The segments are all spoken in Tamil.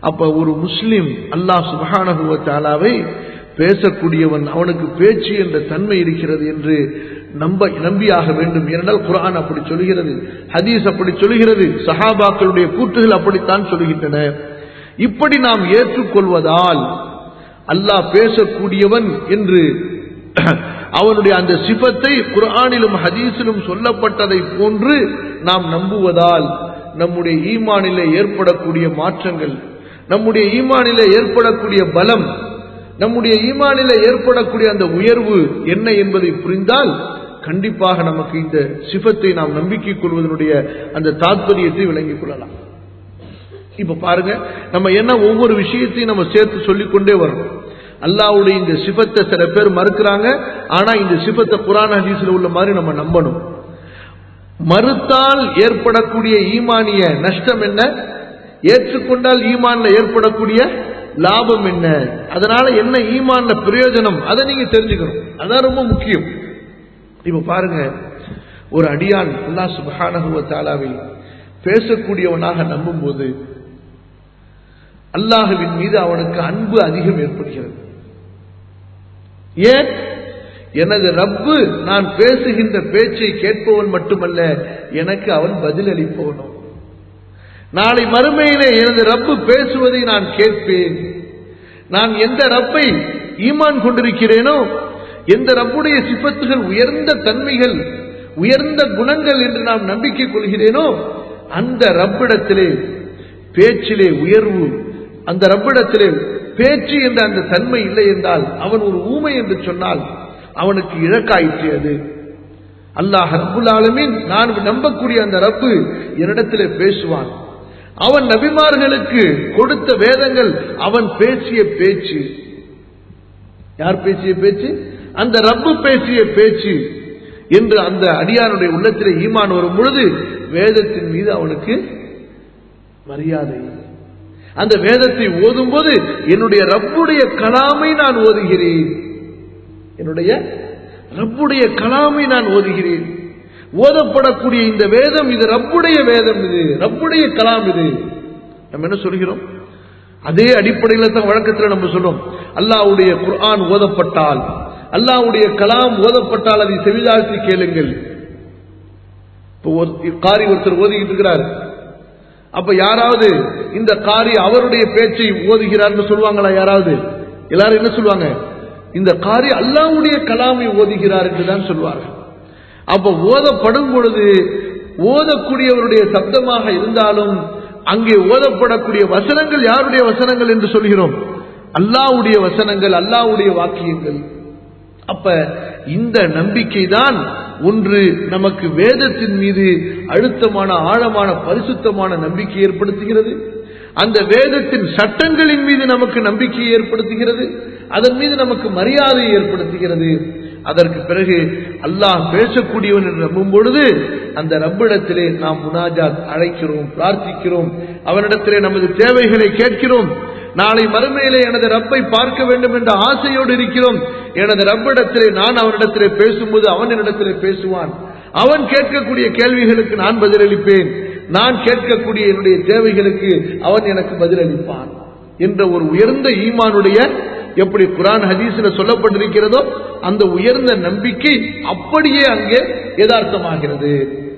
அப்ப ஒரு முஸ்லிம் அல்லாஹ் சுபஹானஹு தாலாவை பேசக்கூடியவன் அவனுக்கு பேச்சு என்ற தன்மை இருக்கிறது என்று நம்ப நம்பியாக வேண்டும் ஏனென்றால் குர்ஆன் அப்படி சொல்கிறது ஹதீஸ் அப்படி சொல்கிறது சஹாபாக்களுடைய கூற்றுகள் அப்படித்தான் சொல்கின்றன இப்படி நாம் ஏற்றுக்கொள்வதால் அல்லாஹ் பேசக்கூடியவன் என்று அவனுடைய அந்த சிபத்தை குர்ஆனிலும் ஹதீஸிலும் சொல்லப்பட்டதை போன்று நாம் நம்புவதால் நம்முடைய ஈமானிலே ஏற்படக்கூடிய மாற்றங்கள் நம்முடைய ஈமானிலே ஏற்படக்கூடிய பலம் நம்முடைய ஈமானிலே ஏற்படக்கூடிய அந்த உயர்வு என்ன என்பதை புரிந்தால் கண்டிப்பாக நமக்கு இந்த சிபத்தை நாம் நம்பிக்கை கொள்வதனுடைய அந்த தாத்பரியத்தை விளங்கிக் கொள்ளலாம் இப்ப பாருங்க நம்ம என்ன ஒவ்வொரு விஷயத்தையும் நம்ம சேர்த்து சொல்லிக்கொண்டே வரோம் அல்லாவுடைய இந்த சிபத்தை சில பேர் மறுக்கிறாங்க ஆனா இந்த சிபத்தை குரான் ஹதீஸ்ல உள்ள மாதிரி நம்ம நம்பணும் மறுத்தால் ஏற்படக்கூடிய ஈமானிய நஷ்டம் என்ன ஏற்றுக்கொண்டால் ஈமான்ல ஏற்படக்கூடிய லாபம் என்ன அதனால என்ன ஈமான்ல பிரயோஜனம் அதை நீங்க தெரிஞ்சுக்கணும் அதான் ரொம்ப முக்கியம் இப்ப பாருங்க ஒரு அடியான் அல்லாஹ் சுப்ஹானஹு வ தஆலாவை பேசக்கூடியவனாக நம்பும்போது அல்லாஹுவின் மீது அவனுக்கு அன்பு அதிகம் ஏற்படுகிறது ஏன் எனது ரப்பு நான் பேசுகின்ற பேச்சை கேட்பவன் மட்டுமல்ல எனக்கு அவன் பதில் அளிப்பவனும் நாளை மறுமையிலே எனது ரப்பு பேசுவதை நான் கேட்பேன் நான் எந்த ரப்பை ஈமான் கொண்டிருக்கிறேனோ எந்த ரப்புடைய சிப்பத்துகள் உயர்ந்த தன்மைகள் உயர்ந்த குணங்கள் என்று நாம் நம்பிக்கை கொள்கிறேனோ அந்த ரப்பிடத்திலே பேச்சிலே உயர்வு அந்த ரப்பிடத்திலே பேச்சு என்ற அந்த தன்மை இல்லை என்றால் அவன் ஒரு ஊமை என்று சொன்னால் அவனுக்கு இழக்காயிற்று அது அல்லாஹ் ரப்புல் ஆலமீன் நான் நம்பக்கூடிய அந்த ரப்பு என்னிடத்திலே பேசுவான் அவன் நபிமார்களுக்கு கொடுத்த வேதங்கள் அவன் பேசிய பேச்சு யார் பேசிய பேச்சு அந்த ரப்பு பேசிய பேச்சு என்று அந்த அடியானுடைய உள்ளத்திலே ஈமான் வரும் பொழுது வேதத்தின் மீது அவனுக்கு மரியாதை அந்த வேதத்தை ஓதும் போது என்னுடைய ரப்புடைய கலாமை நான் ஓதுகிறேன் என்னுடைய ரப்புடைய கலாமை நான் ஓதுகிறேன் ஓதப்படக்கூடிய இந்த வேதம் இது ரப்புடைய வேதம் இது ரப்புடைய கலாம் இது நம்ம என்ன சொல்கிறோம் அதே அடிப்படையில் தான் வழக்கத்தில் நம்ம சொல்றோம் அல்லாவுடைய குர்ஆன் ஓதப்பட்டால் அல்லாவுடைய கலாம் ஓதப்பட்டால் அதை செவிதாழ்த்தி கேளுங்கள் இப்போ ஒரு காரி ஒருத்தர் ஓதிக்கிட்டு இருக்கிறார் அப்ப யாராவது இந்த காரி அவருடைய பேச்சை ஓதுகிறார்னு சொல்லுவாங்களா யாராவது எல்லாரும் என்ன சொல்லுவாங்க இந்த காரி அல்லாவுடைய கலாமை ஓதுகிறார் என்றுதான் சொல்வார்கள் அப்ப ஓதப்படும் பொழுது ஓதக்கூடியவருடைய சப்தமாக இருந்தாலும் அங்கே ஓதப்படக்கூடிய வசனங்கள் யாருடைய வசனங்கள் என்று சொல்கிறோம் அல்லாவுடைய வசனங்கள் அல்லாவுடைய வாக்கியங்கள் அப்ப இந்த நம்பிக்கை தான் ஒன்று நமக்கு வேதத்தின் மீது அழுத்தமான ஆழமான பரிசுத்தமான நம்பிக்கை ஏற்படுத்துகிறது அந்த வேதத்தின் சட்டங்களின் மீது நமக்கு நம்பிக்கையை ஏற்படுத்துகிறது அதன் மீது நமக்கு மரியாதையை ஏற்படுத்துகிறது அதற்கு பிறகு அல்லாஹ் பேசக்கூடியவன் என்று நம்பும் பொழுது அந்த ரப்பிடத்திலே நாம் முனாஜாத் அழைக்கிறோம் பிரார்த்திக்கிறோம் அவனிடத்திலே நமது தேவைகளை கேட்கிறோம் நாளை மறுமையிலே எனது ரப்பை பார்க்க வேண்டும் என்ற ஆசையோடு இருக்கிறோம் எனது ரப்பிடத்திலே நான் அவனிடத்திலே பேசும்போது அவன் என்னிடத்திலே பேசுவான் அவன் கேட்கக்கூடிய கேள்விகளுக்கு நான் பதிலளிப்பேன் நான் கேட்கக்கூடிய என்னுடைய தேவைகளுக்கு அவன் எனக்கு பதிலளிப்பான் என்ற ஒரு உயர்ந்த ஈமானுடைய எப்படி குரான் ஹதீஸ்ல சொல்லப்பட்டிருக்கிறதோ அந்த உயர்ந்த நம்பிக்கை அப்படியே அங்கே யதார்த்தமாகிறது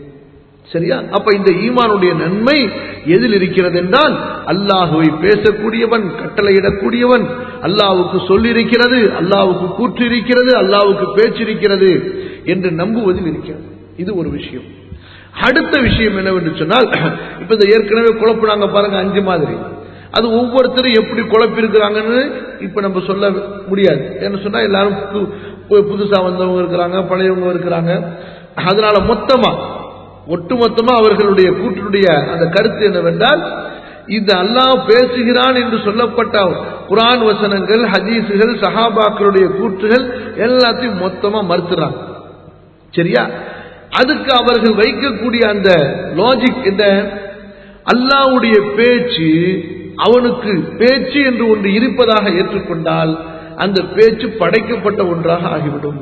சரியா அப்ப இந்த ஈமானுடைய நன்மை எதில் இருக்கிறது என்றால் அல்லாஹுவை பேசக்கூடியவன் கட்டளையிடக்கூடியவன் அல்லாவுக்கு சொல்லிருக்கிறது அல்லாவுக்கு கூற்று இருக்கிறது அல்லாவுக்கு பேச்சு இருக்கிறது என்று நம்புவதில் இருக்கிறது இது ஒரு விஷயம் அடுத்த விஷயம் என்னவென்று சொன்னால் இப்ப இந்த ஏற்கனவே குழப்பினாங்க பாருங்க அஞ்சு மாதிரி அது ஒவ்வொருத்தரும் எப்படி குழப்பிருக்கிறாங்கன்னு இப்ப நம்ம சொல்ல முடியாது என்ன சொன்னா எல்லாரும் புதுசா வந்தவங்க இருக்கிறாங்க பழையவங்க இருக்கிறாங்க அதனால மொத்தமா ஒட்டுமொத்தமா அவர்களுடைய கூற்றினுடைய அந்த கருத்து என்னவென்றால் இந்த அல்லாஹ் பேசுகிறான் என்று சொல்லப்பட்ட குரான் வசனங்கள் ஹதீஸுகள் சஹாபாக்களுடைய கூற்றுகள் எல்லாத்தையும் மொத்தமா மறுத்துறாங்க சரியா அதுக்கு அவர்கள் வைக்கக்கூடிய அந்த லாஜிக் என்ன அல்லாவுடைய பேச்சு அவனுக்கு பேச்சு என்று ஒன்று இருப்பதாக ஏற்றுக்கொண்டால் அந்த பேச்சு படைக்கப்பட்ட ஒன்றாக ஆகிவிடும்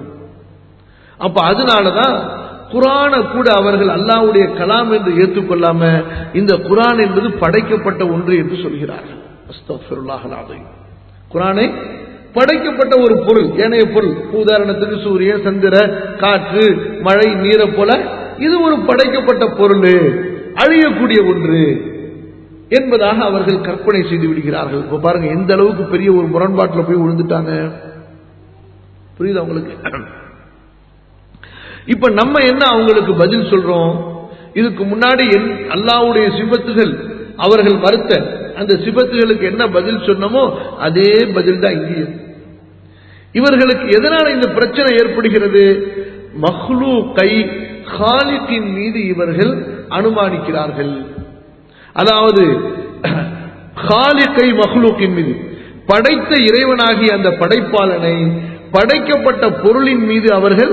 அப்ப அதனாலதான் குரான கூட அவர்கள் அல்லாவுடைய கலாம் என்று ஏற்றுக்கொள்ளாம இந்த குரான் என்பது படைக்கப்பட்ட ஒன்று என்று சொல்கிறார்கள் அஸ்தக்ஃபிருல்லாஹ் அல்-அஸீம். குரானை படைக்கப்பட்ட ஒரு பொருள் ஏனைய பொருள் உதாரணத்துக்கு சூரியன் சந்திர காற்று மழை நீரை போல இது ஒரு படைக்கப்பட்ட பொருள் அழியக்கூடிய ஒன்று என்பதாக அவர்கள் கற்பனை செய்து விடுகிறார்கள் இப்ப பாருங்க எந்த அளவுக்கு பெரிய ஒரு முரண்பாட்டில் போய் விழுந்துட்டாங்க புரியுதா உங்களுக்கு இப்ப நம்ம என்ன அவங்களுக்கு பதில் சொல்றோம் இதுக்கு முன்னாடி என் அல்லாவுடைய சிபத்துகள் அவர்கள் மறுத்த அந்த சிபத்துகளுக்கு என்ன பதில் சொன்னமோ அதே பதில் தான் இங்கேயும் இவர்களுக்கு எதனால இந்த பிரச்சனை ஏற்படுகிறது மஹ்லூ கை ஹாலிக்கின் மீது இவர்கள் அனுமானிக்கிறார்கள் அதாவது ஹாலிக்கை மஹ்லூக்கின் மீது படைத்த இறைவனாகிய அந்த படைப்பாளனை படைக்கப்பட்ட பொருளின் மீது அவர்கள்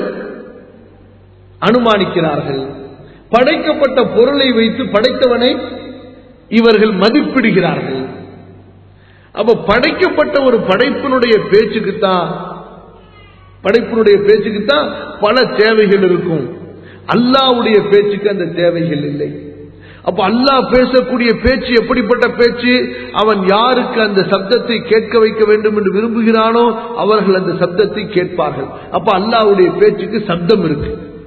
அனுமானிக்கிறார்கள் படைக்கப்பட்ட பொருளை வைத்து படைத்தவனை இவர்கள் மதிப்பிடுகிறார்கள் அப்ப படைக்கப்பட்ட ஒரு படைப்பினுடைய பேச்சுக்குத்தான் படைப்பினுடைய பேச்சுக்குத்தான் பல தேவைகள் இருக்கும் அல்லாவுடைய பேச்சுக்கு அந்த தேவைகள் இல்லை அப்ப அல்லாஹ் பேசக்கூடிய பேச்சு எப்படிப்பட்ட பேச்சு அவன் யாருக்கு அந்த சப்தத்தை கேட்க வைக்க வேண்டும் என்று விரும்புகிறானோ அவர்கள் அந்த சப்தத்தை கேட்பார்கள் அப்ப அல்லாவுடைய பேச்சுக்கு சப்தம் இருக்கு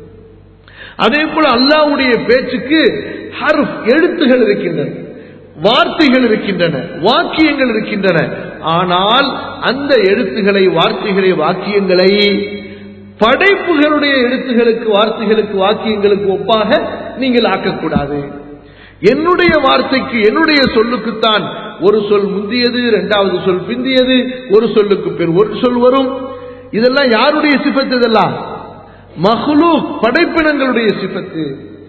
அதே போல அல்லாவுடைய பேச்சுக்கு ஹர்ஃப் எழுத்துகள் இருக்கின்றன வார்த்தைகள் இருக்கின்றன வாக்கியங்கள் இருக்கின்றன ஆனால் அந்த எழுத்துக்களை வார்த்தைகளை வாக்கியங்களை படைப்புகளுடைய எழுத்துகளுக்கு வார்த்தைகளுக்கு வாக்கியங்களுக்கு ஒப்பாக நீங்கள் ஆக்கக்கூடாது என்னுடைய வார்த்தைக்கு என்னுடைய சொல்லுக்குத்தான் ஒரு சொல் முந்தியது இரண்டாவது சொல் பிந்தியது ஒரு சொல்லுக்கு பின் ஒரு சொல் வரும் இதெல்லாம் யாருடைய சிபத்து இதெல்லாம் மஹ்லூக் படைப்பினங்களுடைய சிபத்து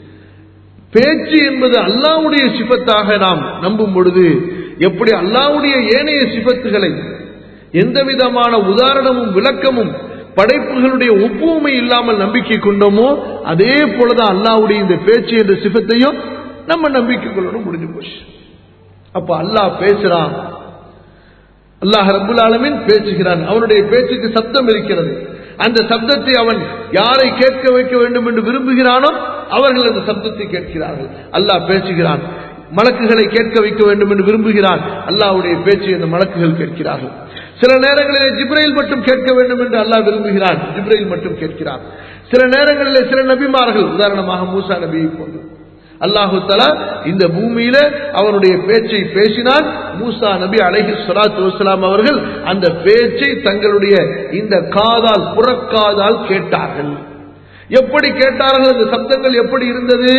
பேச்சு என்பது அல்லாவுடைய சிபத்தாக நாம் நம்பும் பொழுது எப்படி அல்லாவுடைய ஏனைய சிபத்துகளை எந்த விதமான உதாரணமும் விளக்கமும் படைப்புகளுடைய ஒப்புமை இல்லாமல் நம்பிக்கை கொண்டோமோ அதே போலதான் அல்லாவுடைய இந்த பேச்சு என்ற சிபத்தையும் நம்ம நம்பிக்கை கொள்ளணும் முடிஞ்சு போச்சு அப்ப அல்லாஹ் பேசுறான் அல்லாஹ் ரபுல் ஆலமின் பேசுகிறான் அவனுடைய பேச்சுக்கு சப்தம் இருக்கிறது அந்த சப்தத்தை அவன் யாரை கேட்க வைக்க வேண்டும் என்று விரும்புகிறானோ அவர்கள் அந்த சப்தத்தை கேட்கிறார்கள் அல்லாஹ் பேசுகிறான் மலக்குகளை கேட்க வைக்க வேண்டும் என்று விரும்புகிறான் அல்லாஹ்வுடைய பேச்சை அந்த மலக்குகள் கேட்கிறார்கள் சில நேரங்களிலே ஜிப்ரையில் மட்டும் கேட்க வேண்டும் என்று அல்லாஹ் விரும்புகிறான் ஜிப்ரையில் மட்டும் கேட்கிறான் சில நேரங்களிலே சில நபிமார்கள் உதாரணமாக மூசா நபியை போன்று அல்லாஹு தலா இந்த பூமியில அவனுடைய பேச்சை பேசினால் மூசா நபி அலஹி சலாத்து வசலாம் அவர்கள் அந்த பேச்சை தங்களுடைய இந்த காதால் புறக்காதால் கேட்டார்கள் எப்படி கேட்டார்கள் அந்த சப்தங்கள் எப்படி இருந்தது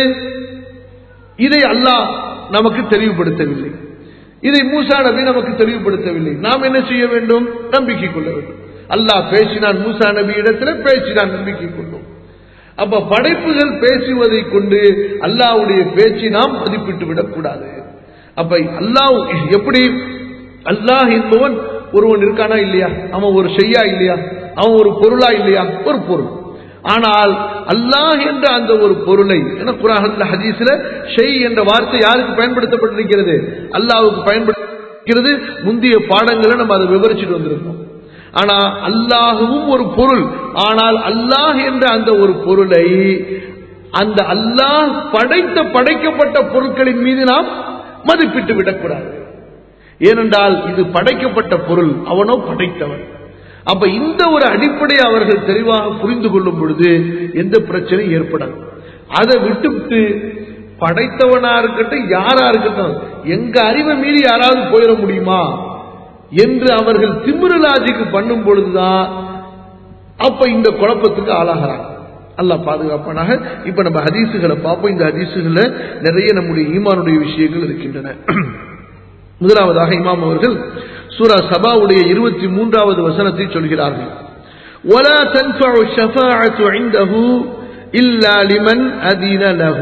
இதை அல்லாஹ் நமக்கு தெளிவுபடுத்தவில்லை இதை மூசா நபி நமக்கு தெளிவுபடுத்தவில்லை நாம் என்ன செய்ய வேண்டும் நம்பிக்கை கொள்ள வேண்டும் அல்லாஹ் பேசினான் மூசா நபி இடத்துல பேசினான் நம்பிக்கை கொண்டோம் அப்ப படைப்புகள் பேசுவதை கொண்டு அல்லாவுடைய பேச்சை நாம் மதிப்பிட்டு விடக்கூடாது அப்ப அல்லாஹ் எப்படி அல்லாஹ் என்பவன் ஒருவன் இருக்கானா இல்லையா அவன் ஒரு செய்யா இல்லையா அவன் ஒரு பொருளா இல்லையா ஒரு பொருள் ஆனால் அல்லாஹ் என்ற அந்த ஒரு பொருளை என குரான் ஹதீஸ்ல ஷெய் என்ற வார்த்தை யாருக்கு பயன்படுத்தப்பட்டிருக்கிறது அல்லாவுக்கு பயன்படுத்திருக்கிறது முந்தைய பாடங்களை நம்ம அதை விவரிச்சுட்டு வந்திருக்கோம் ஆனா அல்லாஹுவும் ஒரு பொருள் ஆனால் அல்லாஹ் என்ற அந்த ஒரு பொருளை அந்த அல்லாஹ் படைத்த படைக்கப்பட்ட பொருட்களின் மீது நாம் மதிப்பிட்டு விடக்கூடாது ஏனென்றால் இது படைக்கப்பட்ட பொருள் அவனோ படைத்தவன் அப்ப இந்த ஒரு அடிப்படையை அவர்கள் தெளிவாக புரிந்து கொள்ளும் பொழுது எந்த பிரச்சனையும் ஏற்படாது அதை விட்டுவிட்டு படைத்தவனா இருக்கட்டும் யாரா இருக்கட்டும் எங்க அறிவை மீறி யாராவது போயிட முடியுமா என்று அவர்கள் திமிரலாஜிக்கு பண்ணும் பொழுதுதான் அப்ப இந்த குழப்பத்துக்கு ஆளாகிறாங்க அல்லாஹ் பாதுகாப்பானாக இப்ப நம்ம ஹதீசுகளை பார்ப்போம் இந்த ஹதீசுகள்ல நிறைய நம்முடைய ஈமானுடைய விஷயங்கள் இருக்கின்றன முதலாவதாக இமாம் அவர்கள் சூரா சபாவுடைய இருபத்தி மூன்றாவது வசனத்தை சொல்கிறார்கள் ولا تنفع الشفاعة عنده إلا لمن أذن له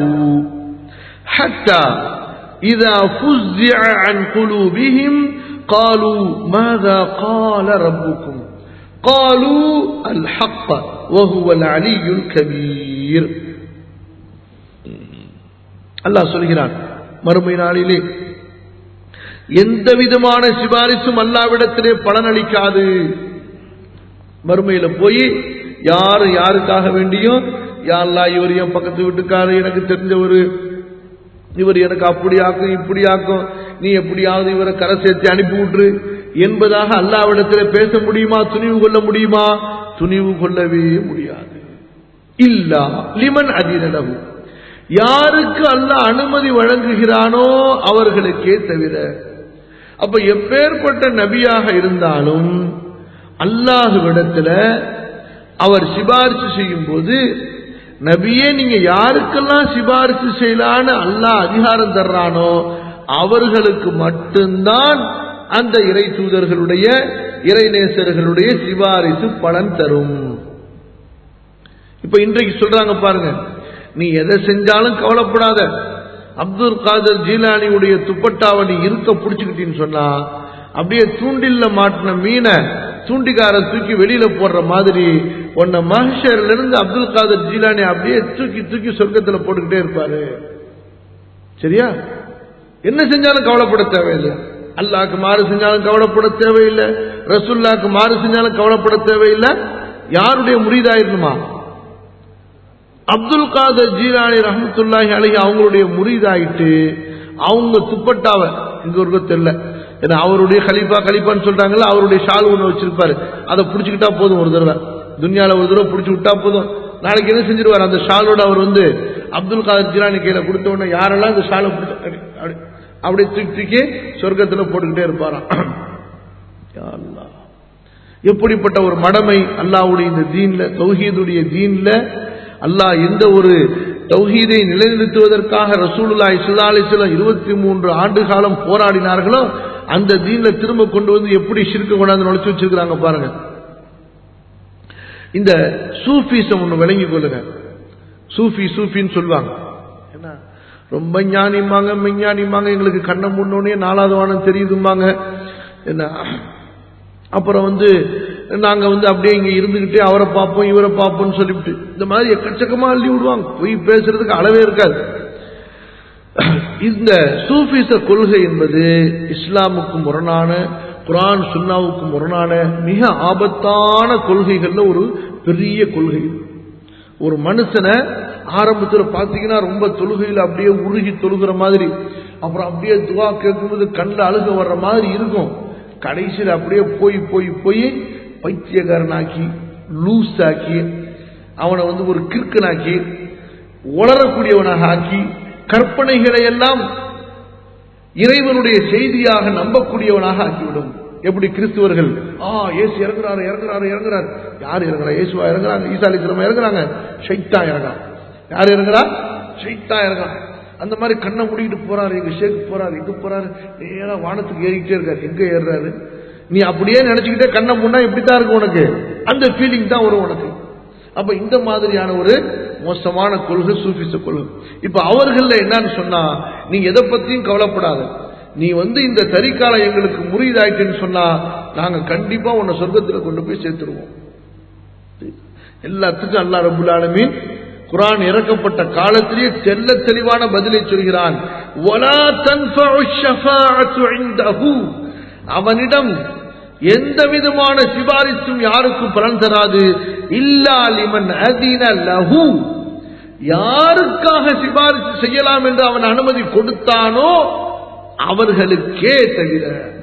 حتى إذا فزع عن قلوبهم قالوا ماذا قال ربكم قالوا الحق وهو العلي الكبير அல்லாஹ் சொல்கிறான் மறுமை நாளிலே எந்த விதமான சிபாரிசும் அல்லாவிடத்திலே பலனளிக்காது மறுமையில போய் யாரு யாருக்காக வேண்டியும் யாரெல்லாம் இவர் என் பக்கத்து வீட்டுக்காரு எனக்கு தெரிஞ்ச ஒரு இவர் எனக்கு அப்படி ஆக்கும் இப்படி ஆக்கும் நீ எப்படியாவது இவரை கரை சேர்த்து அனுப்பி விட்டுரு என்பதாக அல்லாவிடத்தில் பேச முடியுமா துணிவு கொள்ள முடியுமா துணிவு கொள்ளவே முடியாது இல்லா லிமன் அதிரளவு யாருக்கு அல்லாஹ் அனுமதி வழங்குகிறானோ அவர்களுக்கே தவிர அப்ப எப்பேற்பட்ட நபியாக இருந்தாலும் அல்லாஹுவிடத்துல அவர் சிபாரிசு செய்யும் போது நபியே நீங்க யாருக்கெல்லாம் சிபாரிசு செய்யலான்னு அல்லாஹ் அதிகாரம் தர்றானோ அவர்களுக்கு மட்டும்தான் அந்த இறை தூதர்களுடைய இறைநேசர்களுடைய சிபாரிசு பலன் தரும் இப்ப இன்றைக்கு சொல்றாங்க பாருங்க நீ எதை செஞ்சாலும் கவலைப்படாத அப்துல் காதர் ஜீலானியுடைய துப்பட்டாவை நீ இருக்க பிடிச்சுக்கிட்டீன்னு சொன்னா அப்படியே தூண்டில்ல மாட்டின மீனை தூண்டிக்காரன் தூக்கி வெளியில போடுற மாதிரி உன்னை மகஷர்ல இருந்து அப்துல் காதர் ஜீலானி அப்படியே தூக்கி தூக்கி சொர்க்கத்துல போட்டுக்கிட்டே இருப்பாரு சரியா என்ன செஞ்சாலும் கவலைப்பட தேவையில்லை அல்லாஹ்க்கு மாறு செஞ்சாலும் கவலைப்பட தேவையில்லை ரசுல்லாக்கு மாறு செஞ்சாலும் கவலைப்பட தேவையில்லை யாருடைய முறிதாயிருக்குமா அப்துல் காதர் ஜீரானி ரஹமத்துல்லாஹி அலைஹி அவங்களுடைய முறிதாயிட்டு அவங்க துப்பட்டாவை இங்க ஒரு தெரியல ஏன்னா அவருடைய கலிப்பா கலிப்பான்னு சொல்றாங்கல்ல அவருடைய ஷால் ஒன்று வச்சிருப்பாரு அதை பிடிச்சிக்கிட்டா போதும் ஒரு தடவை துன்யால ஒரு தடவை பிடிச்சி விட்டா போதும் நாளைக்கு என்ன செஞ்சிருவார் அந்த ஷாலோட அவர் வந்து அப்துல் காதர் ஜீரானி கையில கொடுத்த உடனே யாரெல்லாம் இந்த ஷாலை பிடிச்ச அப்படி- அப்படி- அப்படியே தூக்கி தூக்கி சொர்க்கத்துல போட்டுக்கிட்டே இருப்பாராம் யா அல்லாஹ். எப்படிப்பட்ட ஒரு மடமை அல்லாஹ்வுடைய இந்த தீன்ல தௌஹீதுடைய தீன்ல அல்லாஹ் எந்த ஒரு தௌஹீதை நிலைநிறுத்துவதற்காக ரசூலுல்லாஹி ஸல்லல்லாஹு அலைஹி வஸல்லம் இருபத்தி மூன்று ஆண்டு காலம் போராடினார்களோ அந்த தீன்ல திரும்ப கொண்டு வந்து எப்படி ஷிர்க்க கொண்டாந்து நுழைச்சு வச்சிருக்கிறாங்க பாருங்க இந்த சூஃபிசம் ஒன்று விளங்கி கொள்ளுங்க சூஃபி சூஃபின்னு சொல்லுவாங்க என்ன ரொம்ப ஞானிம்பாங்க மெஞ்ஞானிம்பாங்க எங்களுக்கு கண்ணை முன்னோடனே நாலாவது வானம் தெரியுதும்பாங்க என்ன அப்புறம் வந்து நாங்க வந்து அப்படியே இங்க இருந்துகிட்டே அவரை பார்ப்போம் இவரை பார்ப்போம்னு சொல்லிவிட்டு இந்த மாதிரி எக்கச்சக்கமா அள்ளி விடுவாங்க பொய் பேசுறதுக்கு அளவே இருக்காது இந்த சூஃபிச கொள்கை என்பது இஸ்லாமுக்கு முரணான குரான் சுன்னாவுக்கு முரணான மிக ஆபத்தான கொள்கைகள்ல ஒரு பெரிய கொள்கை ஒரு மனுஷனை ஆரம்பத்துல பாத்தீங்கன்னா ரொம்ப தொழுகையில் அப்படியே உருகி தொழுகிற மாதிரி அப்புறம் அப்படியே துவா கேட்கும்போது கண்ணில் அழுக வர்ற மாதிரி இருக்கும் கடைசியில் அப்படியே போய் போய் போய் பைத்தியக்காரனாக்கி லூஸ் ஆக்கி அவனை வந்து ஒரு கிறுக்கனாக்கி உளரக்கூடியவனாக ஆக்கி கற்பனைகளை எல்லாம் இறைவனுடைய செய்தியாக நம்பக்கூடியவனாக ஆக்கிவிடும் எப்படி கிறிஸ்துவர்கள் ஆ இயேசு இறங்குறாரு இறங்குறாரு இறங்குறாரு யார் இறங்குறா இயேசுவா இறங்குறாங்க ஈசா அலிஸ்லாமா இறங்குறாங்க ஷைத்தா இறங்குறான் யார் இறங்குறா ஷைத்தா இறங்குறான் அந்த மாதிரி கண்ணை மூடிக்கிட்டு போறாரு எங்க ஷேக்கு போறாரு எங்க போறாரு நேரா வானத்துக்கு ஏறிக்கிட்டே இருக்காரு எங்க ஏறுறாரு நீ அப்படியே நினைச்சுக்கிட்டே கண்ணை மூடா இப்படித்தான் இருக்கும் உனக்கு அந்த ஃபீலிங் தான் வரும் உனக்கு அப்ப இந்த மாதிரியான ஒரு மோசமான கொள்கை சூஃபிச கொள்கை இப்ப அவர்கள்ல என்னன்னு சொன்னா நீ எதை பத்தியும் கவலைப்படாத நீ வந்து இந்த தறிக்கால எங்களுக்கு முறியதாயிட்டுன்னு சொன்னா நாங்க கண்டிப்பா உன்னை சொர்க்கத்துல கொண்டு போய் சேர்த்துருவோம் எல்லாத்துக்கும் அல்லா ரபுல் ஆலமீன் குரான் இறக்கப்பட்ட காலத்திலேயே தெல்ல தெளிவான பதிலை சொல்கிறான் "வலா தன்ஃபஉ ஷஃபாஅத்து இன்தஹு." அவனிடம் எந்த விதமான சிபாரிசும் யாருக்கும் பலன் தராது இல்லா லிமன் அதின லஹு யாருக்காக சிபாரிசு செய்யலாம் என்று அவன் அனுமதி கொடுத்தானோ அவர்களுக்கே தவிர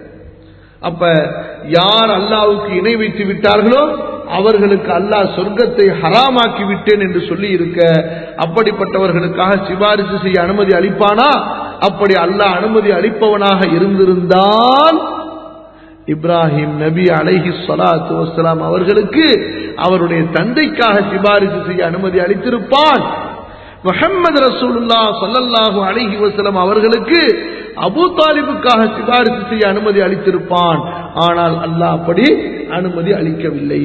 அப்ப யார் அல்லாவுக்கு இணை வைத்து விட்டார்களோ அவர்களுக்கு அல்லாஹ் சொர்க்கத்தை ஹராமாக்கி விட்டேன் என்று சொல்லி இருக்க அப்படிப்பட்டவர்களுக்காக சிபாரிசு செய்ய அனுமதி அளிப்பானா அப்படி அல்லாஹ் அனுமதி அளிப்பவனாக இருந்திருந்தால் இப்ராஹிம் நபி அலைஹி ஸலாத்து வஸ்ஸலாம் அவர்களுக்கு அவருடைய தந்தைக்காக சிபாரிசு செய்ய அனுமதி அளித்திருப்பான் முஹம்மது ரசூலுல்லா ஸல்லல்லாஹு அலைஹி வஸல்லம் அவர்களுக்கு அபூ தாலிபுக்காக சிபாரிசு செய்ய அனுமதி அளித்திருப்பான் ஆனால் அல்லாஹ் அப்படி அனுமதி அளிக்கவில்லை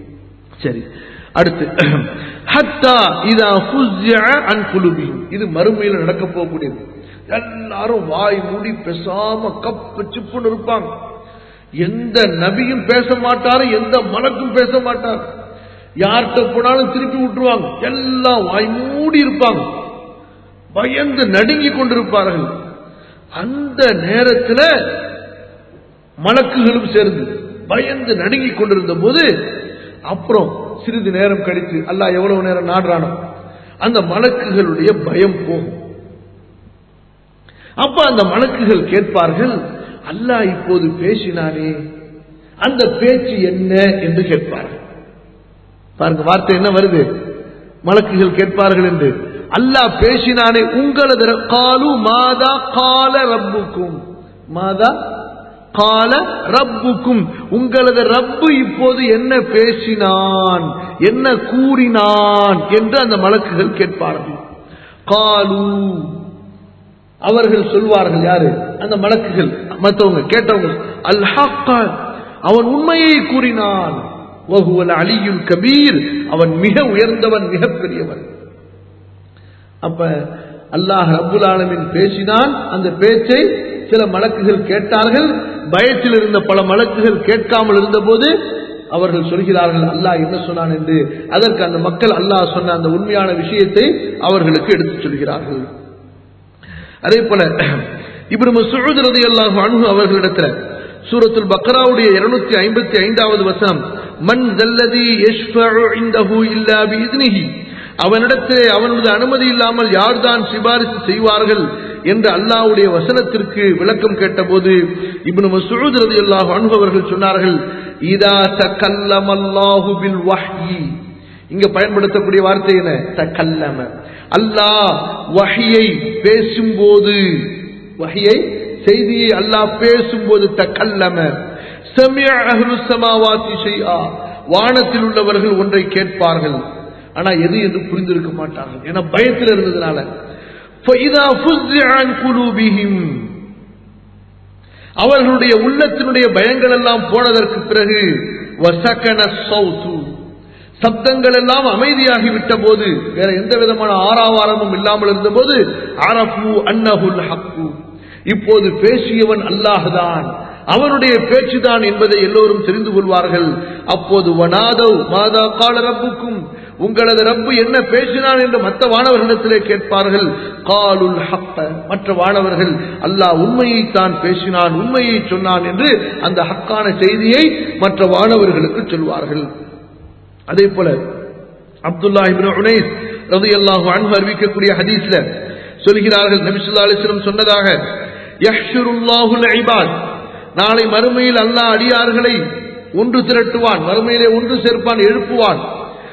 சரி அடுத்து ஹத்தா இதா ஃபுஸ்ஸிஅ அன் குலுபிஹிம் இது மறுமையில் நடக்க போகக்கூடியது எல்லாரும் வாய் மூடி பேசாம கப்பு சிப்புன்னு இருப்பாங்க எந்த நபியும் பேச மாட்டாரு எந்த மலக்கும் பேச மாட்டார் யார்கிட்ட போனாலும் திருப்பி விட்டுருவாங்க எல்லாம் வாய் மூடி இருப்பாங்க பயந்து நடுங்கி கொண்டிருப்பார்கள் அந்த நேரத்தில் மலக்குகளும் சேர்ந்து பயந்து நடுங்கி கொண்டிருந்த போது அப்புறம் சிறிது நேரம் கழித்து அல்லாஹ் எவ்வளவு நேரம் நாடுறானோ அந்த மலக்குகளுடைய பயம் போகும் அப்ப அந்த மலக்குகள் கேட்பார்கள் அல்லாஹ் இப்போது பேசினானே அந்த பேச்சு என்ன என்று கேட்பார்கள் பாருங்க வார்த்தை என்ன வருது மலக்குகள் கேட்பார்கள் என்று அல்லாஹ் பேசினானே உங்களது காலு மாதா கால ரப்புக்கும் மாதா கால ரப்புக்கும் உங்களது ரப்பு இப்போது என்ன பேசினான் என்ன கூறினான் என்று அந்த மலக்குகள் கேட்பார்கள் காலு அவர்கள் சொல்வார்கள் யாரு அந்த மலக்குகள் மற்றவங்க கேட்டவங்க அல் அவன் உண்மையை கூறினான் வகுவல் அலியுல் கபீர் அவன் மிக உயர்ந்தவன் மிக பெரியவன் அப்ப அல்லாஹ் ரப்புல் ஆலமின் பேசினான் அந்த பேச்சை சில மலக்குகள் கேட்டார்கள் பயத்தில் இருந்த பல மலக்குகள் கேட்காமல் இருந்தபோது அவர்கள் சொல்கிறார்கள் அல்லாஹ் என்ன சொன்னான் என்று அதற்கு அந்த மக்கள் அல்லாஹ் சொன்ன அந்த உண்மையான விஷயத்தை அவர்களுக்கு எடுத்துச் சொல்கிறார்கள் அதே போல இப்ரு மசூத் ரலியல்லாஹு அன்ஹு அவர்களிடத்தில் சூரத்துல் பக்ராவுடைய 255 ஐந்தாவது வசனம் மன் ஜல்லதி யஷ்ஃபஉ இன்தஹு இல்லா பிஇذنஹி அவனிடத்திலே அவனது அனுமதி இல்லாமல் யார்தான் சிபாரிசு செய்வார்கள் என்று அல்லாஹ்வுடைய வசனத்திற்கு விளக்கம் கேட்டபோது இப்னு மஸ்ஊத் ரலியல்லாஹு அன்ஹு அவர்கள் சொன்னார்கள் இதா தக்கல்லமல்லாஹு பில் வஹ்யி இங்க பயன்படுத்தக்கூடிய வார்த்தை என்ன தக்கல்லம அல்லாஹ் வஹியை பேசும்போது வஹியை செய்தியை அல்லாஹ் பேசும்போது தக்கல்லம சமிஅ அஹ்லு ஸமாவாத்தி ஷைஆ வானத்தில் உள்ளவர்கள் ஒன்றை கேட்பார்கள் ஆனா எது என்று புரிந்திருக்க மாட்டார்கள் ஏன்னா பயத்தில் இருந்ததுனால فَإِذَا فُزِّعَ عَنْ قُلُوبِهِمْ அவர்களுடைய உள்ளத்தினுடைய பயங்கள் எல்லாம் போனதற்கு பிறகு வசக்கன சௌத்து சப்தங்கள் எல்லாம் அமைதியாகி விட்ட போது வேற எந்த விதமான ஆறாவாரமும் இல்லாமல் இருந்த போது அரபு அன்னஹுல் ஹக்கு இப்போது பேசியவன் அல்லாஹ்தான் அவனுடைய பேச்சுதான் என்பதை எல்லோரும் தெரிந்து கொள்வார்கள் அப்போது வனாதவ் மாதா கால ரப்புக்கும் உங்களது ரப்பு என்ன பேசினான் என்று மற்ற வானவர்களிடத்திலே கேட்பார்கள் காலுல் ஹப்ப மற்ற வானவர்கள் அல்லாஹ் உண்மையை தான் பேசினான் உண்மையை சொன்னான் என்று அந்த ஹக்கான செய்தியை மற்ற வானவர்களுக்கு சொல்வார்கள் அதே போல அப்துல்லா இப்னு உனைஸ் ரலியல்லாஹு அன்ஹு அறிவிக்கக்கூடிய ஹதீஸ்ல சொல்கிறார்கள் நபி ஸல்லல்லாஹு அலைஹி வஸல்லம் சொன்னதாக யஹ்ஷுருல்லாஹுல் இபாத் நாளை மறுமையில் அல்லாஹ் அடியார்களை ஒன்று திரட்டுவான் மறுமையிலே ஒன்று சேர்ப்பான் எழுப்புவான்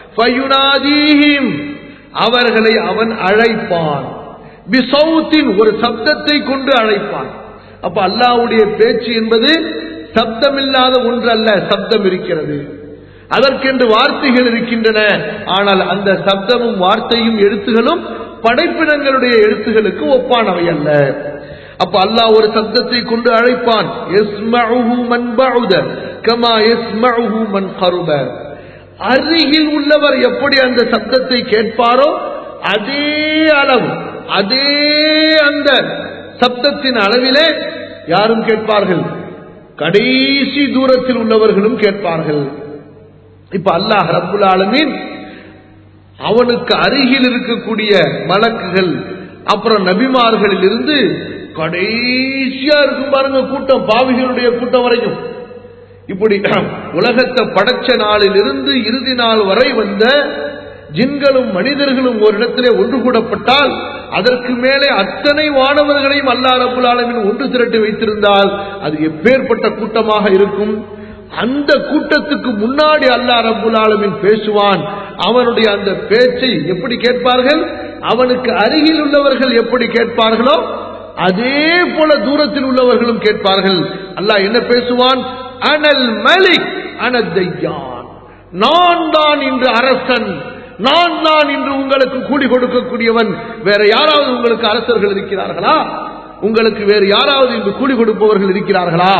ஃபயுனாதீஹிம் அவர்களை அவன் அழைப்பான் பிசௌத்தின் ஒரு சப்தத்தை கொண்டு அழைப்பான் அப்ப அல்லாஹ்வுடைய பேச்சு என்பது சப்தமில்லாத ஒன்று அல்ல சப்தம் இருக்கிறது அதற்கென்று வார்த்தைகள் இருக்கின்றன ஆனால் அந்த சப்தமும் வார்த்தையும் எழுத்துகளும் படைப்பினங்களுடைய எழுத்துகளுக்கு ஒப்பானவை அல்ல அப்ப அல்லாஹ் ஒரு சப்தத்தை கொண்டு அழைப்பான் யஸ்மஉஹு மன் பஉத கமா யஸ்மஉஹு மன் கருப அருகில் உள்ளவர் எப்படி அந்த சப்தத்தை கேட்பாரோ அதே அளவு அதே அந்த சப்தத்தின் அளவிலே யாரும் கேட்பார்கள் கடைசி தூரத்தில் உள்ளவர்களும் கேட்பார்கள் இப்ப அல்லாஹ் ரப்புல் ஆலமீன் அவனுக்கு அருகில் இருக்கக்கூடிய மலக்குகள் அப்புறம் நபிமார்களில் இருந்து கடைசியா இருக்கும் பாருங்க கூட்டம் பாவிகளுடைய கூட்டம் வரைக்கும் இப்படி உலகத்தை படைச்ச நாளில் இருந்து இறுதி நாள் வரை வந்த ஜின்களும் மனிதர்களும் ஒரு இடத்திலே ஒன்று கூடப்பட்டால் அதற்கு மேலே அத்தனை வானவர்களையும் அல்லா ரபுல் ஆலமின் ஒன்று திரட்டி வைத்திருந்தால் அது எப்பேற்பட்ட கூட்டமாக இருக்கும் அந்த கூட்டத்துக்கு முன்னாடி அல்லா ரபுல் ஆலமின் பேசுவான் அவனுடைய அந்த பேச்சை எப்படி கேட்பார்கள் அவனுக்கு அருகில் உள்ளவர்கள் எப்படி கேட்பார்களோ அதே போல தூரத்தில் உள்ளவர்களும் கேட்பார்கள் அல்லாஹ் என்ன பேசுவான் அனல் மலிக் அனத்தையான் நான் தான் இன்று அரசன் நான் தான் இன்று உங்களுக்கு கூடி கொடுக்கக்கூடியவன் வேற யாராவது உங்களுக்கு அரசர்கள் இருக்கிறார்களா உங்களுக்கு வேறு யாராவது இன்று கூடி கொடுப்பவர்கள் இருக்கிறார்களா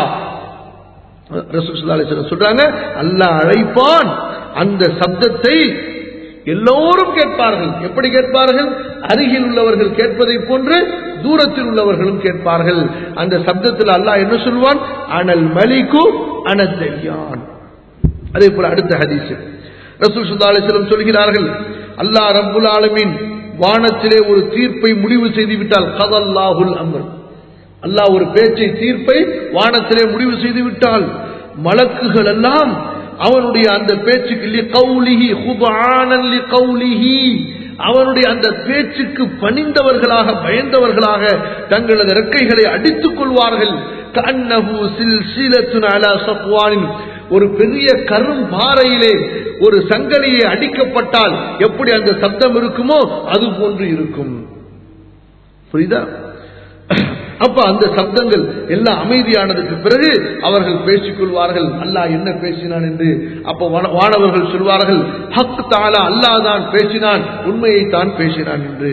சொல்றாங்க அல்லாஹ் அழைப்பான் அந்த சப்தத்தை எல்லோரும் கேட்பார்கள் எப்படி கேட்பார்கள் அருகில் உள்ளவர்கள் கேட்பதை போன்று தூரத்தில் உள்ளவர்களும் கேட்பார்கள் அந்த சப்தத்தில் அல்லாஹ் என்ன சொல்வான் அனல் மலிக்கு அனத்தையான் அதே போல அடுத்த ஹதீஸ் ரசூல் சுல்லாலிஸ்லம் சொல்கிறார்கள் அல்லாஹ் ரப்புல் ஆலமின் வானத்திலே ஒரு தீர்ப்பை முடிவு செய்துவிட்டால் கதல்லாஹுல் அமர் அல்லாஹ் ஒரு பேச்சை தீர்ப்பை வானத்திலே முடிவு செய்து விட்டால் மலக்குகள் எல்லாம் அவனுடைய அந்த பேச்சுக்கு லி கௌலிஹி ஹுபானன் லி கௌலிஹி அவனுடைய அந்த பேச்சுக்கு பணிந்தவர்களாக பயந்தவர்களாக தங்களது ரெக்கைகளை அடித்துக் கொள்வார்கள் கண்ணஹு சில்சிலத்துன் அலா சஃப்வானின் ஒரு பெரிய கரும் பாறையிலே ஒரு சங்கலியை அடிக்கப்பட்டால் எப்படி அந்த சப்தம் இருக்குமோ அது போன்று இருக்கும் புரியுதா அப்ப அந்த சப்தங்கள் எல்லாம் அமைதியானதுக்கு பிறகு அவர்கள் பேசிக் கொள்வார்கள் அல்லாஹ் என்ன பேசினான் என்று அப்ப வான- வானவர்கள் சொல்வார்கள் ஹக் தாலா அல்லாஹ் தான் பேசினான் உண்மையை தான் பேசினான் என்று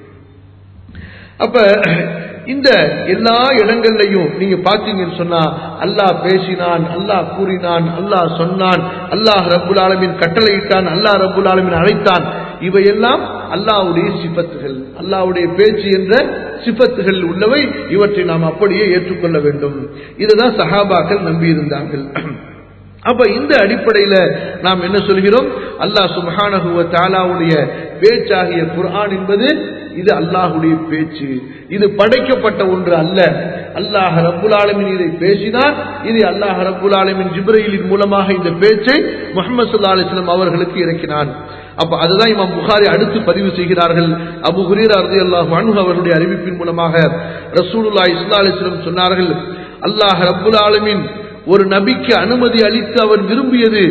அப்ப இந்த எல்லா இடங்கள்லையும் நீங்க பாத்தீங்கன்னு சொன்னா அல்லாஹ் பேசினான் அல்லாஹ் கூறினான் அல்லாஹ் சொன்னான் அல்லாஹ் ரப்புல் ஆலமீன் கட்டளையிட்டான் அல்லாஹ் ரப்புல் ஆலமீன் அழைத்தான் இவையெல்லாம் அல்லாஹ்வுடைய சிபத்துகள் அல்லாஹ்வுடைய பேச்சு என்ற சிபத்துகள் உள்ளவை இவற்றை நாம் அப்படியே ஏற்றுக்கொள்ள வேண்டும் இதுதான் சஹாபாக்கள் நம்பியிருந்தார்கள் அப்ப இந்த அடிப்படையில நாம் என்ன சொல்கிறோம் அல்லாஹ் சுப்ஹானஹு வ தஆலாவுடைய பேச்சாகிய குர்ஆன் என்பது இது அல்லாஹ்வுடைய பேச்சு இது படைக்கப்பட்ட ஒன்று அல்ல அல்லாஹ் ரப்புல் ஆலமீன் இதை பேசினார் இது அல்லாஹ் ரப்புல் ஆலமீன் ஜிப்ரீலின் மூலமாக இந்த பேச்சை முஹம்மது ஸல்லல்லாஹு அலைஹி வஸல்லம் அவர்களுக்கு இறக்கினான் அப்ப அதுதான் இமாம் புகாரி அடுத்து பதிவு செய்கிறார்கள் அபு ஹுரேரா ரலியல்லாஹு அன்ஹு அவர்களுடைய அறிவிப்பின் மூலமாக ரசூலுல்லாஹி ஸல்லல்லாஹு அலைஹி வஸல்லம் சொன்னார்கள் அல்லாஹ் ரப்புல் ஆலமீன் ஒரு நபிக்கு அனுமதி அளித்து அவர் விரும்பியது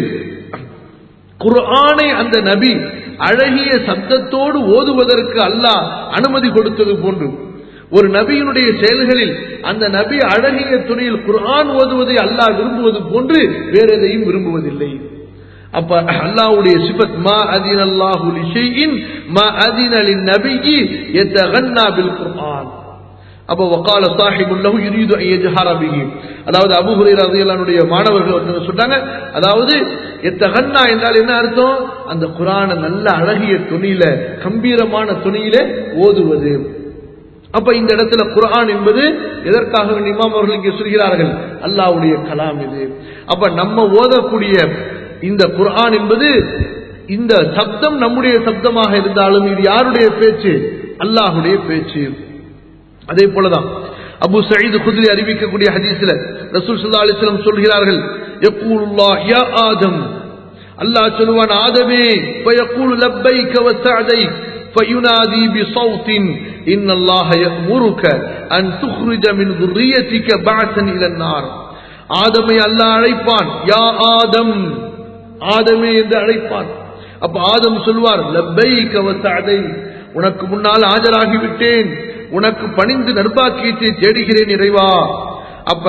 குர்ஆனை அந்த நபி அழகிய சப்தத்தோடு ஓதுவதற்கு அல்லாஹ் அனுமதி கொடுத்தது போன்று ஒரு நபியினுடைய செயல்களில் அந்த நபி அழகிய துணையில் குர்ஆன் ஓதுவதை அல்லாஹ் விரும்புவது போன்று வேற எதையும் விரும்புவதில்லை அப்ப அல்லாஹ்வுடைய சிபத் மா அதின அல்லாஹு லிஷைஇன் மா அதின லின்னபியி யதகன்னா பில் குர்ஆன் அப்ப வக்கால சாஹிபுல்லஹு யுரீது அன் யஜ்ஹர பிஹி அதாவது அபூ ஹுரைரா ரலியல்லாஹு மாணவர்கள் ஒருத்தங்க சொன்னாங்க அதாவது எத்தகன்னா என்றால் என்ன அர்த்தம் அந்த குர்ஆனை நல்ல அழகிய துணியில கம்பீரமான துணியில ஓதுவது அப்ப இந்த இடத்துல குர்ஆன் என்பது எதற்காக வேண்டி இமாம் அவர்கள் இங்கே சொல்கிறார்கள் அல்லாஹ்வுடைய கலாம் இது அப்ப நம்ம ஓதக்கூடிய இந்த குர்ஆன் என்பது இந்த சப்தம் நம்முடைய சப்தமாக இருந்தாலும் இது யாருடைய பேச்சு அல்லாஹ்வுடைய பேச்சு அதே போலதான் அபு சயீது குதிரை அறிவிக்கக்கூடிய ஹதீஸ்ல ரசூல் ஸல்லல்லாஹு அலைஹி வஸல்லம் சொல்கிறார்கள் யக்கூலுல்லாஹ் யா ஆதம் அல்லாஹ் சொல்வான் ஆதமே ஃபயக்கூலு லப்பைக வ சஅதைக் فينادي بصوت إن الله يأمرك أن تخرج من ذريتك بعثا إلى النار ஆதமை அல்லாஹ் அழைப்பான் யா ஆதம் ஆதமே என்று அழைப்பான் அப்ப ஆதம் சொல்வார் லப்பைக வ சஅதைக் உனக்கு முன்னால் ஆஜராகிவிட்டேன் உனக்கு பணிந்து நற்பாக்கியத்தை தேடுகிறேன் இறைவா அப்ப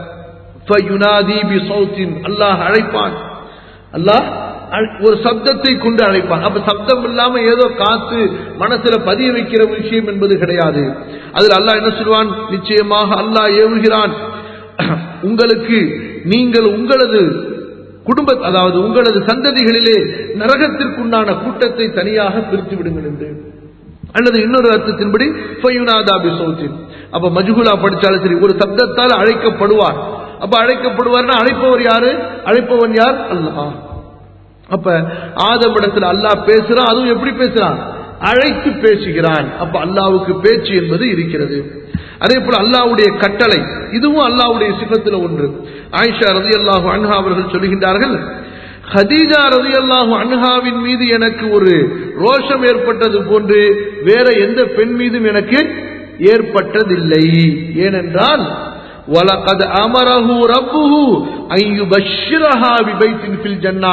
ஃபயுனாதி பிசௌத்தின் அல்லாஹ் அழைப்பான் அல்லாஹ் அழ- ஒரு சப்தத்தை கொண்டு அழைப்பான் அப்ப சப்தம் இல்லாம ஏதோ காத்து மனசுல பதிய வைக்கிற விஷயம் என்பது கிடையாது அதில் அல்லாஹ் என்ன சொல்வான் நிச்சயமாக அல்லாஹ் ஏவுகிறான் உங்களுக்கு நீங்கள் உங்களது குடும்ப அதாவது உங்களது சந்ததிகளிலே நரகத்திற்குண்டான கூட்டத்தை தனியாக பிரித்து விடுங்கள் என்று அல்லது இன்னொரு அர்த்தத்தின்படி ஃபயுனாதா பிசௌத்தின் அப்ப மஜ்ஹூலா படிச்சாலும் சரி ஒரு சப்தத்தால் அழைக்கப்படுவார் அப்ப அழைக்கப்படுவார்னா அழைப்பவர் யாரு அழைப்பவன் யார் அல்லாஹ் அப்ப ஆதம் இடத்துல அல்லாஹ் பேசுறான் அதுவும் எப்படி பேசுறான் அழைத்து பேசுகிறான் அப்ப அல்லாவுக்கு பேச்சு என்பது இருக்கிறது அதே போல அல்லாஹ்வுடைய கட்டளை இதுவும் அல்லாஹ்வுடைய சிபத்துல ஒன்று ஆயிஷா ரலியல்லாஹு அன்ஹா அவர்கள் சொல்லுகின்றார்கள் ஹதீஜா ரலியல்லாஹு அன்ஹாவின் மீது எனக்கு ஒரு ரோஷம் ஏற்பட்டது போன்று வேற எந்த பெண் மீதும் எனக்கு ஏற்பட்டதில்லை ஏனென்றால் وَلَقَدْ أَمَرَهُ رَبُّهُ أَن يُبَشِّرَهَا بِبَيْتٍ فِي الْجَنَّةِ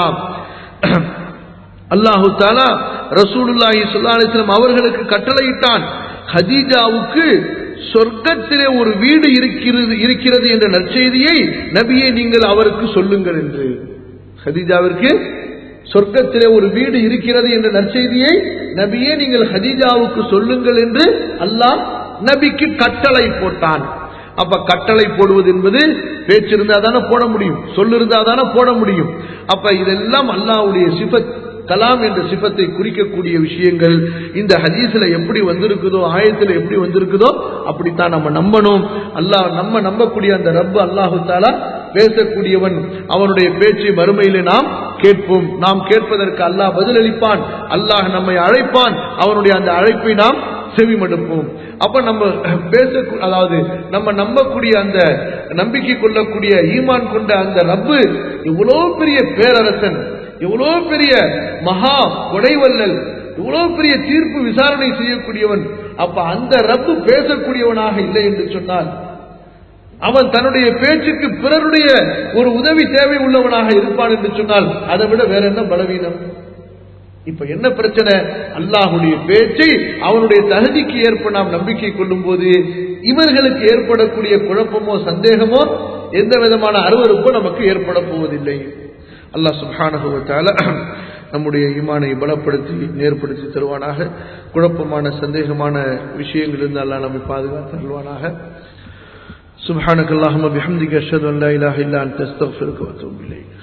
அல்லாஹு தாலா ரசூலுல்லாஹி ஸல்லல்லாஹு அலைஹி வஸல்லம் அவர்களுக்கு கட்டளையிட்டான் ஹதீஜாவுக்கு சொர்க்கத்திலே ஒரு வீடு இருக்கிறது இருக்கிறது என்ற நற்செய்தியை நபியே நீங்கள் அவருக்கு சொல்லுங்கள் என்று ஹதீஜாவிற்கு சொர்க்கத்திலே ஒரு வீடு இருக்கிறது என்ற நற்செய்தியை நபியே நீங்கள் ஹதீஜாவுக்கு சொல்லுங்கள் என்று அல்லாஹ் நபிக்கு கட்டளை போட்டான் அப்ப கட்டளை போடுவது என்பது பேச்சு இருந்தா தானே போட முடியும் சொல்லு இருந்தா தானே போட முடியும் அப்ப இதெல்லாம் அல்லாஹ்வுடைய சிபத் கலாம் என்ற சிபத்தை குறிக்கக்கூடிய விஷயங்கள் இந்த ஹதீஸ்ல எப்படி வந்திருக்குதோ ஆயத்துல எப்படி வந்திருக்குதோ அப்படித்தான் நம்ம நம்பணும் அல்லாஹ் நம்ம நம்பக்கூடிய அந்த ரப்பு அல்லாஹு தாலா பேசக்கூடியவன் அவனுடைய பேச்சை மறுமையிலே நாம் கேட்போம் நாம் கேட்பதற்கு அல்லாஹ் பதிலளிப்பான் அல்லாஹ் நம்மை அழைப்பான் அவனுடைய அந்த அழைப்பை நாம் செவிமடுப்போம் அப்ப நம்ம பேச அதாவது நம்ம நம்பக்கூடிய அந்த நம்பிக்கை கொள்ளக்கூடிய ஈமான் கொண்ட அந்த ரப்பு இவ்வளோ பெரிய பேரரசன் எவ்வளோ பெரிய மகா கொடைவல்லல் இவ்வளவு பெரிய தீர்ப்பு விசாரணை செய்யக்கூடியவன் அப்ப அந்த ரப்பு பேசக்கூடியவனாக இல்லை என்று சொன்னால் அவன் தன்னுடைய பேச்சுக்கு பிறருடைய ஒரு உதவி தேவை உள்ளவனாக இருப்பான் என்று சொன்னால் அதை விட வேற என்ன பலவீனம் இப்ப என்ன பிரச்சனை அல்லாஹுடைய பேச்சை அவனுடைய தகுதிக்கு ஏற்ப நாம் நம்பிக்கை கொள்ளும் போது இவர்களுக்கு ஏற்படக்கூடிய குழப்பமோ சந்தேகமோ எந்த விதமான அருவருப்போ நமக்கு ஏற்பட போவதில்லை அல்லாஹ் சுபானுபவத்தால நம்முடைய ஈமானை பலப்படுத்தி நேர்படுத்தி தருவானாக குழப்பமான சந்தேகமான விஷயங்களிலிருந்து அல்லாஹ் நம்மை பாதுகாத்து தருவானாக سبحانك اللهم بحمدك أشهد أن لا إله إلا أنت أستغفرك وأتوب إليك